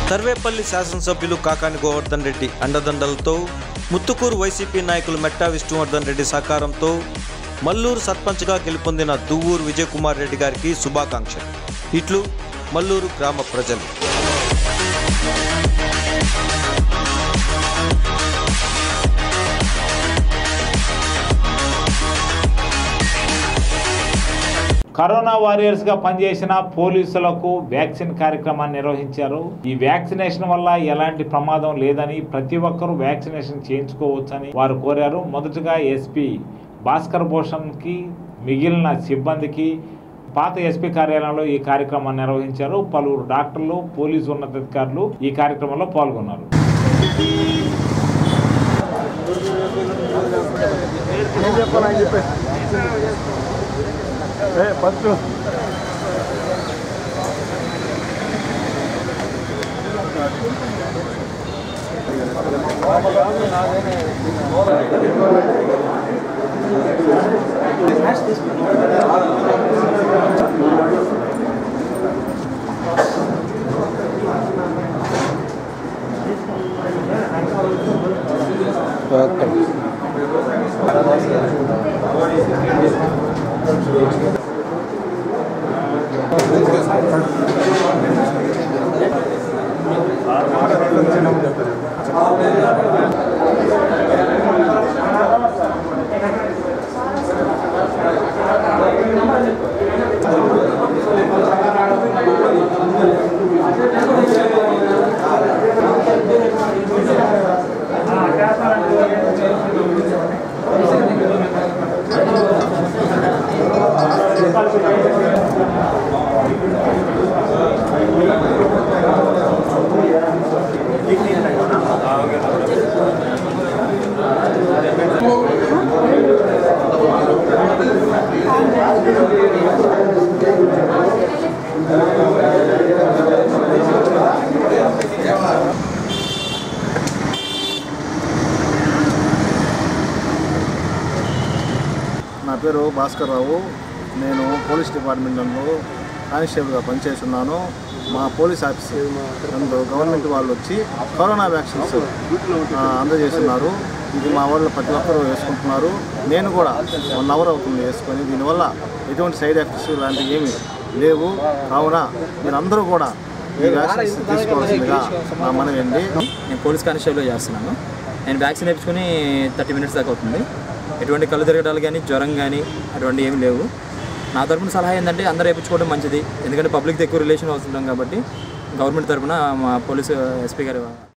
సర్వేపల్లి శాసనసభ్యులు కాకాని గోవర్ధన్ రెడ్డి అండదండలతో ముత్తుకూరు వైసీపీ నాయకులు మెట్టా విష్ణువర్ధన్ రెడ్డి సహకారంతో మల్లూరు సర్పంచ్గా గెలుపొందిన దువ్వూరు విజయకుమార్ రెడ్డి గారికి శుభాకాంక్షలు ఇట్లు మల్లూరు గ్రామ ప్రజలు కరోనా వారియర్స్ గా పనిచేసిన పోలీసులకు వ్యాక్సిన్ కార్యక్రమాన్ని నిర్వహించారు ఈ వ్యాక్సినేషన్ వల్ల ఎలాంటి ప్రమాదం లేదని ప్రతి ఒక్కరూ వ్యాక్సినేషన్ చేయించుకోవచ్చని వారు కోరారు మొదటగా ఎస్పీ భాస్కర్ భూషణ్ కి మిగిలిన సిబ్బందికి పాత ఎస్పీ కార్యాలయంలో ఈ కార్యక్రమాన్ని నిర్వహించారు పలువురు డాక్టర్లు పోలీసు ఉన్నతాధికారులు ఈ కార్యక్రమంలో పాల్గొన్నారు నా పేరు భాస్కర్ రావు నేను పోలీస్ డిపార్ట్మెంట్లో కానిస్టేబుల్గా పనిచేస్తున్నాను మా పోలీస్ ఆఫీస్ నందు గవర్నమెంట్ వాళ్ళు వచ్చి కరోనా వ్యాక్సిన్స్ ఆ, అందజేస్తున్నారు ఇది మా వాళ్ళు ప్రతి ఒక్కరూ వేసుకుంటున్నారు నేను కూడా వన్ అవర్ అవుతుంది వేసుకొని దీనివల్ల ఎటువంటి సైడ్ ఎఫెక్ట్స్ లాంటివి ఏమి లేవు కావున మీరందరూ కూడా ఈ వ్యాక్సిన్స్ తీసుకోవాల్సిందిగా నా మనవి అండి నేను పోలీస్ కానిస్టేబుల్ చేస్తున్నాను నేను వ్యాక్సిన్ వేయించుకుని థర్టీ మినిట్స్ దాకా అవుతుంది ఎటువంటి కళ్ళు తిరగడాలు కానీ జ్వరం కానీ అటువంటి ఏమి లేవు నా తరపున సలహా ఏంటంటే అందరూ వేయించుకోవడం మంచిది ఎందుకంటే పబ్లిక్తో ఎక్కువ రిలేషన్ అవుతుంటాం కాబట్టి గవర్నమెంట్ తరపున మా పోలీసు ఎస్పీ గారు